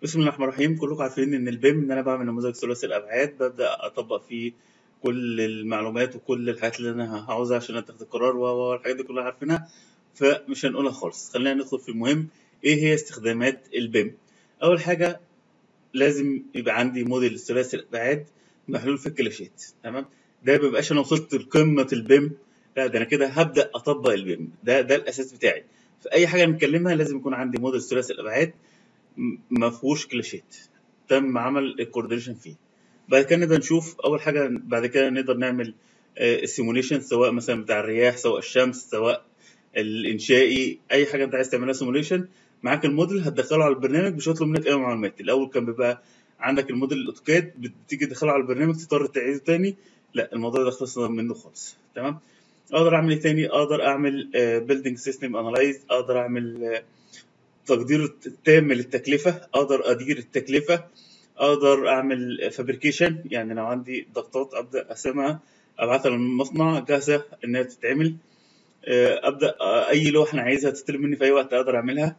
بسم الله الرحمن الرحيم كلكم عارفين ان البيم ان انا بعمل نموذج ثلاثي الابعاد ببدا اطبق فيه كل المعلومات وكل الحاجات اللي انا عاوزها عشان اتخذ القرار والحاجات دي كلها عارفينها فمش هنقولها خالص خلينا ندخل في المهم ايه هي استخدامات البيم اول حاجه لازم يبقى عندي موديل ثلاثي الابعاد محلول في الكلاشات تمام ده ما بيبقاش انا وصلت لقمه البيم لا ده انا كده هبدا اطبق البيم ده ده الاساس بتاعي في اي حاجه نتكلمها لازم يكون عندي موديل ثلاثي الابعاد ما فيهوش كلاشات تم عمل الكوردينيشن فيه بعد كده نقدر نشوف اول حاجه بعد كده نقدر نعمل السيموليشن سواء مثلا بتاع الرياح سواء الشمس سواء الانشائي اي حاجه انت عايز تعملها سيموليشن معاك الموديل هتدخله على البرنامج مش هيطلب منك اي معلومات الاول كان بيبقى عندك الموديل الاوتوكاد بتيجي تدخله على البرنامج تضطر تعيده تاني لا الموضوع ده خلصنا منه خالص تمام اقدر اعمل ايه تاني اقدر اعمل بيلدينج سيستم انالايز اقدر اعمل تقدير تام للتكلفه اقدر ادير التكلفه اقدر اعمل فابريكيشن يعني لو عندي ضغطات ابدا اقسمها ابعتها للمصنع جاهزه انها تتعمل ابدا اي لوحه انا عايزها تستلم مني في اي وقت اقدر اعملها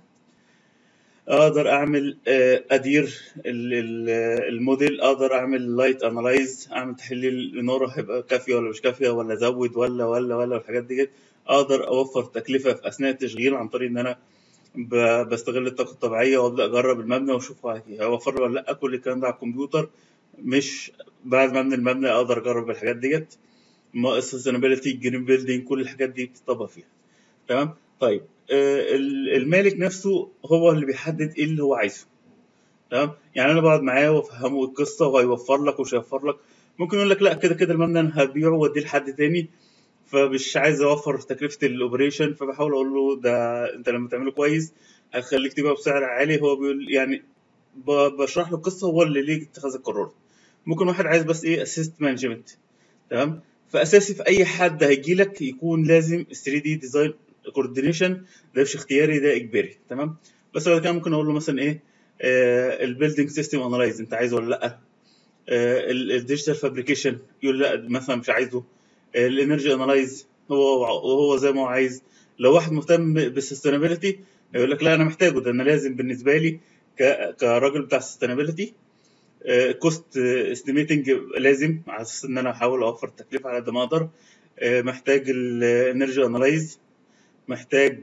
اقدر اعمل ادير الموديل اقدر اعمل لايت انالايز اعمل تحليل النور هيبقى كافيه ولا مش كافيه ولا ازود ولا ولا ولا الحاجات ديت اقدر اوفر تكلفه في اثناء التشغيل عن طريق ان انا بستغل الطاقه الطبيعيه وابدا اجرب المبنى واشوف هيوفر ولا لا كل الكلام ده على الكمبيوتر مش بعد ما ابني المبنى اقدر اجرب الحاجات ديت السستينابيلتي جرين بيلدينج كل الحاجات دي بتطبق فيها تمام طيب المالك نفسه هو اللي بيحدد ايه اللي هو عايزه تمام يعني انا بقعد معاه وافهمه القصه وهيوفر لك ومش هيوفر لك ممكن يقول لك لا كده كده المبنى انا هبيعه واديه لحد تاني فمش عايز اوفر تكلفه الاوبريشن فبحاول اقول له ده انت لما تعمله كويس هتخليك تبيعه بسعر عالي هو بيقول يعني بشرح له القصه هو اللي ليه اتخاذ القرار ممكن واحد عايز بس ايه اسيست مانجمنت تمام فاساسي في اي حد هيجي لك يكون لازم 3 دي ديزاين كوردينيشن ده مش اختياري ده اجباري تمام بس بعد كده ممكن اقول له مثلا ايه آه البيلدينج سيستم انالايز انت عايزه ولا لا آه الديجيتال فابريكيشن يقول لا مثلا مش عايزه آه الانرجي انالايز هو هو زي ما هو عايز لو واحد مهتم بالسستينابيلتي يقول لك لا انا محتاجه ده انا لازم بالنسبه لي كراجل بتاع سستينابيلتي كوست استيميتنج لازم على اساس ان انا احاول اوفر التكلفه على قد ما اقدر محتاج الانرجي انالايز محتاج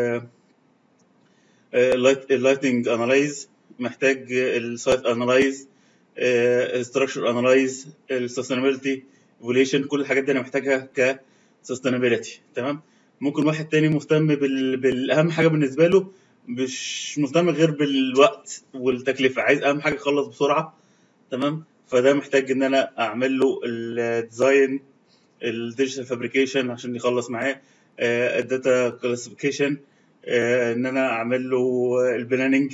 اللايتنج انالايز محتاج السايت انالايز ستراكشر انالايز السستينابيلتي ايفوليشن كل الحاجات دي انا محتاجها كسستينابيلتي تمام ممكن واحد تاني مهتم بال... بالاهم حاجه بالنسبه له مش مهتم غير بالوقت والتكلفه عايز اهم حاجه يخلص بسرعه تمام فده محتاج ان انا اعمل له الديزاين الديجيتال فابريكيشن عشان يخلص معاه الداتا كلاسيفيكيشن ان انا اعمل له البلاننج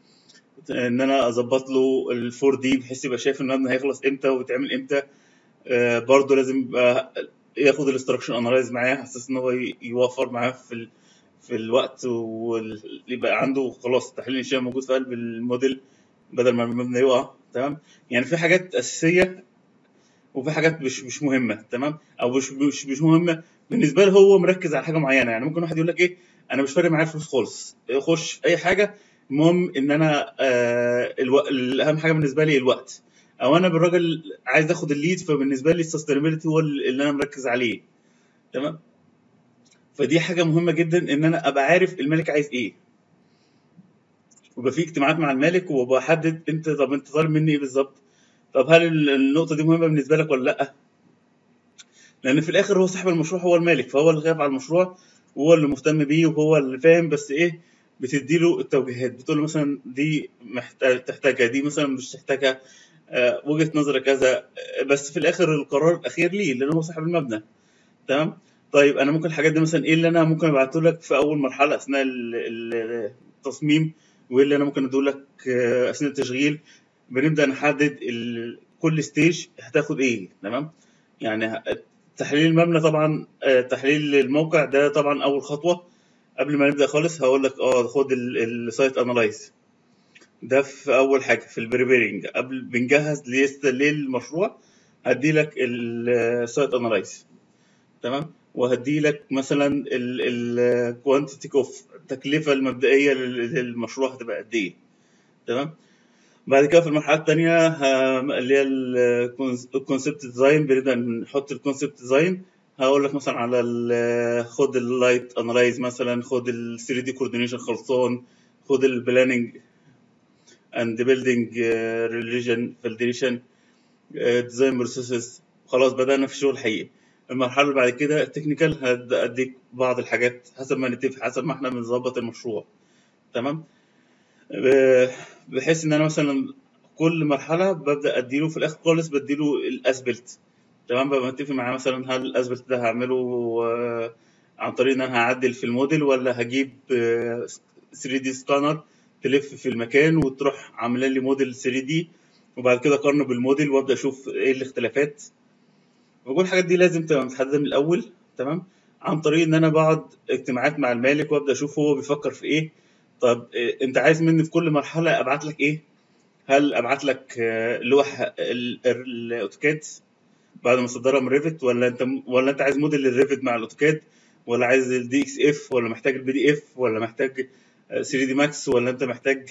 ان انا اظبط له ال 4 دي بحيث يبقى شايف المبنى هيخلص امتى وبيتعمل امتى برضه لازم يبقى ياخد الاستراكشر انالايز معاه على اساس ان هو يوفر معاه في ال... في الوقت ويبقى عنده خلاص تحليل الانشاء موجود في قلب الموديل بدل ما المبنى يقع تمام يعني في حاجات اساسيه وفي حاجات مش مش مهمه تمام او مش مش مش مهمه بالنسبه له هو مركز على حاجه معينه يعني ممكن واحد يقول لك ايه انا مش فارق معايا الفلوس خالص خش في اي حاجه المهم ان انا آه الو... الاهم حاجه بالنسبه لي الوقت او انا بالراجل عايز اخد الليد فبالنسبه لي السستينابيلتي هو اللي انا مركز عليه تمام فدي حاجه مهمه جدا ان انا ابقى عارف الملك عايز ايه ويبقى في اجتماعات مع المالك وبحدد انت طب انت طالب مني ايه بالظبط طب هل النقطه دي مهمه بالنسبه لك ولا لا لان في الاخر هو صاحب المشروع هو المالك فهو اللي خايف على المشروع وهو اللي مهتم بيه وهو اللي فاهم بس ايه بتديله التوجيهات بتقول له مثلا دي محتاج تحتاجها دي مثلا مش تحتاجها آه وجهه نظرك كذا بس في الاخر القرار الاخير ليه لان هو صاحب المبنى تمام طيب انا ممكن الحاجات دي مثلا ايه اللي انا ممكن ابعته لك في اول مرحله اثناء التصميم وايه اللي انا ممكن اديه لك اثناء التشغيل بنبدا نحدد كل ستيج هتاخد ايه تمام يعني تحليل المبنى طبعا تحليل الموقع ده طبعا اول خطوه قبل ما نبدا خالص هقول لك اه خد السايت انالايز ده في اول حاجه في البريبيرنج قبل بنجهز للمشروع هدي لك السايت انالايز تمام وهدي لك مثلا الكوانتيتي اوف التكلفه المبدئيه للمشروع هتبقى قد ايه تمام بعد كده في المرحله الثانيه اللي هي الكونسبت ديزاين بنبدا نحط الكونسبت ديزاين هقول لك مثلا على ال- خد اللايت انالايز مثلا خد ال 3 دي كوردينيشن خلصان خد البلاننج اند بيلدينج ريليجن فاليديشن ديزاين بروسيسز خلاص بدأنا في الشغل الحقيقي المرحلة اللي بعد كده التكنيكال هديك بعض الحاجات حسب ما نتفق حسب ما احنا بنظبط المشروع تمام ب- بحيث ان انا مثلا كل مرحلة ببدأ اديله في الاخر خالص بديله الاسبلت تمام ببقى متفق معاه مثلا هل الاسبلت ده هعمله آه، عن طريق ان انا هعدل في الموديل ولا هجيب 3 دي سكانر تلف في المكان وتروح عامله لي موديل 3 دي وبعد كده اقارنه بالموديل وابدا اشوف ايه الاختلافات وكل الحاجات دي لازم تبقى متحدده من الاول تمام عن طريق ان انا بقعد اجتماعات مع المالك وابدا اشوف هو بيفكر في ايه طب إيه انت عايز مني في كل مرحله ابعت لك ايه هل ابعت لك آه، لوح ال- ال- الاوتوكاد بعد ما اصدرها من ريفت ولا انت ولا انت عايز موديل الريفت مع الاوتوكاد ولا عايز الدي اكس اف ولا محتاج البي دي اف ولا محتاج 3 دي ماكس ولا انت محتاج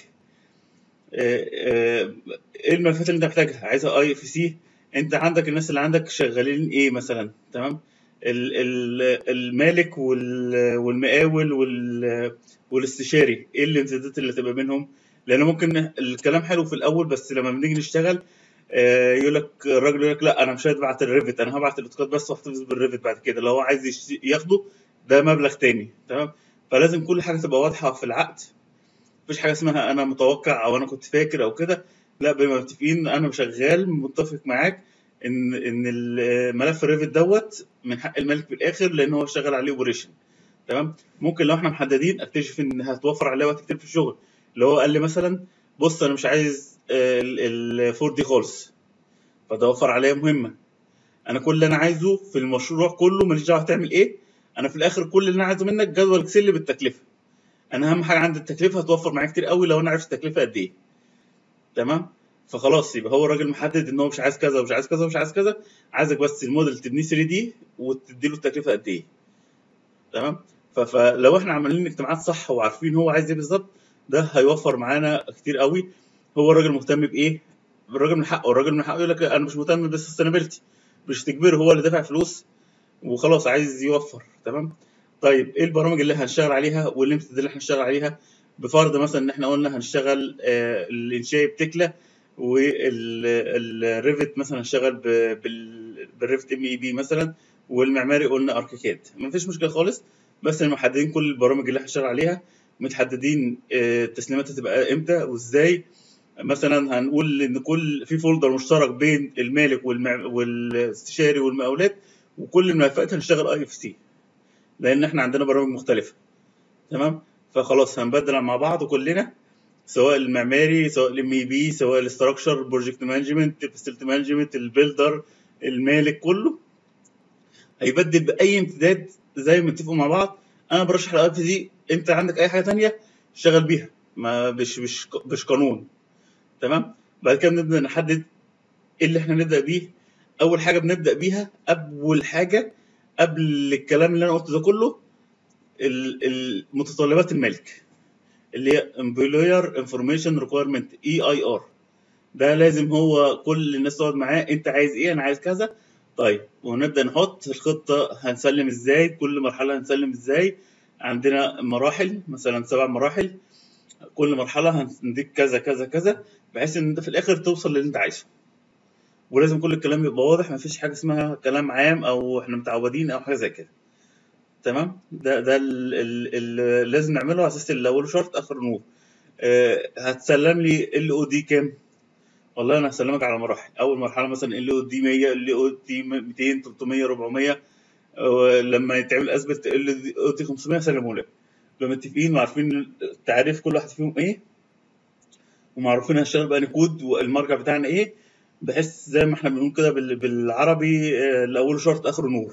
آه، آه، ايه الملفات اللي انت محتاجها عايزها اي اف سي انت عندك الناس اللي عندك شغالين ايه مثلا تمام ال- ال- المالك وال- والمقاول وال- والاستشاري ايه الامتدادات اللي تبقى بينهم لان ممكن الكلام حلو في الاول بس لما بنيجي نشتغل آه، يقول لك الراجل يقول لك لا انا مش هبعت الريفت انا هبعت الاوتوكاد بس واحتفظ بالريفت بعد كده لو هو عايز يشت- ياخده ده مبلغ تاني تمام فلازم كل حاجه تبقى واضحه في العقد مفيش حاجه اسمها انا متوقع او انا كنت فاكر او كده لا بما متفقين انا شغال متفق معاك ان ان الملف الريفت دوت من حق الملك في الاخر لان هو شغال عليه اوبريشن تمام ممكن لو احنا محددين اكتشف ان هتوفر عليا وقت كتير في الشغل اللي هو قال لي مثلا بص انا مش عايز ال 4 دي خالص فده وفر عليا مهمه انا كل اللي انا عايزه في المشروع كله ماليش دعوه هتعمل ايه انا في الاخر كل اللي انا عايزه منك جدول اكسل بالتكلفه انا اهم حاجه عندي التكلفه هتوفر معايا كتير قوي لو انا عرفت التكلفه قد ايه تمام فخلاص يبقى هو الراجل محدد ان هو مش عايز كذا ومش عايز كذا ومش عايز كذا عايزك بس الموديل تبنيه 3 دي وتدي له التكلفه قد ايه تمام ف- فلو احنا عاملين اجتماعات صح وعارفين هو عايز ايه بالظبط ده هيوفر معانا كتير قوي هو الراجل مهتم بايه الراجل من حقه الراجل من حقه يقول لك انا مش مهتم بالسستينابيلتي مش تجبره هو اللي دافع فلوس وخلاص عايز يوفر تمام طيب ايه البرامج اللي هنشتغل عليها والليمتد اللي احنا هنشتغل عليها بفرض مثلا ان احنا قلنا هنشتغل آه، الانشائي بتكلا والريفت مثلا هنشتغل ب- بال- بالريفت ام اي بي مثلا والمعماري قلنا اركيكاد مفيش مشكله خالص بس محددين كل البرامج اللي هنشتغل عليها متحددين آه، التسليمات هتبقى امتى وازاي مثلا هنقول ان كل في فولدر مشترك بين المالك والمع... والاستشاري والمقاولات وكل الملفات هنشتغل اي اف سي لان احنا عندنا برامج مختلفه تمام فخلاص هنبدل مع بعض كلنا سواء المعماري سواء الام اي بي سواء الاستراكشر بروجكت مانجمنت فاسيلتي مانجمنت البيلدر المالك كله هيبدل باي امتداد زي ما اتفقوا مع بعض انا برشح الاي اف سي انت عندك اي حاجه تانية اشتغل بيها ما مش مش مش قانون تمام بعد كده بنبدا نحدد ايه اللي احنا نبدا بيه اول حاجه بنبدا بيها اول حاجه قبل الكلام اللي انا قلته ده كله ال- ال- متطلبات المالك اللي هي employer information requirement اي اي ار ده لازم هو كل الناس تقعد معاه انت عايز ايه انا عايز كذا طيب ونبدا نحط الخطه هنسلم ازاي كل مرحله هنسلم ازاي عندنا مراحل مثلا سبع مراحل كل مرحله هنديك كذا كذا كذا بحيث ان انت في الاخر توصل للي انت عايزه ولازم كل الكلام يبقى واضح مفيش حاجه اسمها كلام عام او احنا متعودين او حاجه زي كده تمام ده ده اللي لازم نعمله على اساس اللي اوله شرط اخر نور أه هتسلم لي ال او دي كام والله انا هسلمك على مراحل اول مرحله مثلا ال او دي 100 ال او دي 200 300 400 أه لما يتعمل اثبت ال او دي 500 هسلمه لك بقى متفقين وعارفين تعريف كل واحد فيهم ايه ومعروفين هنشتغل بقى كود والمرجع بتاعنا ايه بحيث زي ما احنا بنقول كده بال- بالعربي آه، اللي اوله شرط اخره نور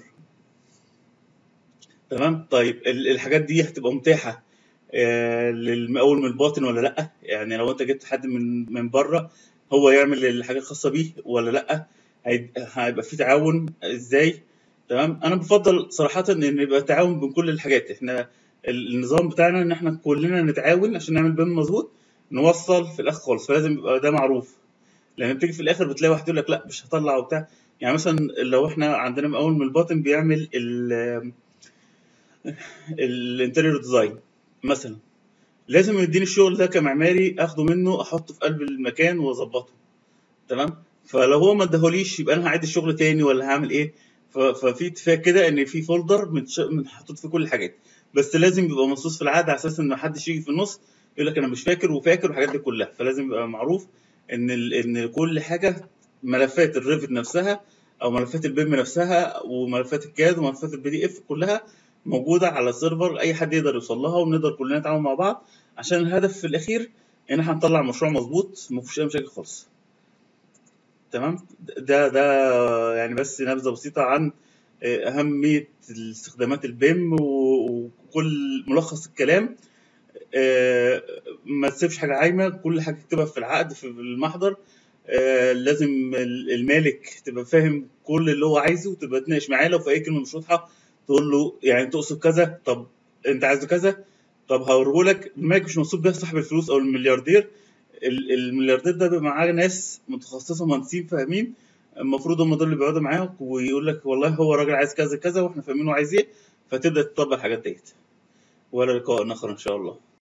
تمام طيب ال- الحاجات دي هتبقى متاحه آه، للمقاول من الباطن ولا لا يعني لو انت جبت حد من من بره هو يعمل الحاجات الخاصه بيه ولا لا هي- هيبقى في تعاون ازاي تمام انا بفضل صراحه ان يبقى تعاون بين كل الحاجات احنا ال- النظام بتاعنا ان احنا كلنا نتعاون عشان نعمل بيم مظبوط نوصل في الاخر خالص فلازم يبقى ده معروف لان بتيجي في الاخر بتلاقي واحد يقول لك لا مش هطلع وبتاع يعني مثلا لو احنا عندنا من اول من الباطن بيعمل ال الانتريور ديزاين مثلا لازم يديني الشغل ده كمعماري اخده منه احطه في قلب المكان واظبطه تمام فلو هو ما اداهوليش يبقى انا هعيد الشغل تاني ولا هعمل ايه ف- ففي اتفاق كده ان في فولدر متش- محطوط فيه كل الحاجات بس لازم يبقى منصوص في العقد على اساس ان ما حدش يجي في النص يقول لك انا مش فاكر وفاكر والحاجات دي كلها فلازم يبقى معروف ان ال- ان كل حاجه ملفات الريفت نفسها او ملفات البيم نفسها وملفات الكاد وملفات البي دي اف كلها موجوده على السيرفر اي حد يقدر يوصل لها ونقدر كلنا نتعاون مع بعض عشان الهدف في الاخير ان احنا نطلع مشروع مظبوط ما فيهوش اي مشاكل خالص تمام ده ده يعني بس نبذه بسيطه عن آه، اهميه استخدامات البيم و- وكل ملخص الكلام آه، ما تسيبش حاجه عايمه كل حاجه تكتبها في العقد في المحضر آه، لازم ال- المالك تبقى فاهم كل اللي هو عايزه وتبقى تناقش معاه لو في اي كلمه مش واضحه تقول له يعني تقصد كذا طب انت عايزه كذا طب هوريهولك المالك مش مقصود بيها صاحب الفلوس او الملياردير ال- الملياردير ده بيبقى معاه ناس متخصصه مهندسين فاهمين المفروض هم دول اللي بيقعدوا معاك ويقول لك والله هو راجل عايز كذا كذا واحنا فاهمين هو عايز ايه فتبدا تطبق الحاجات ديت ولا لقاء اخر ان شاء الله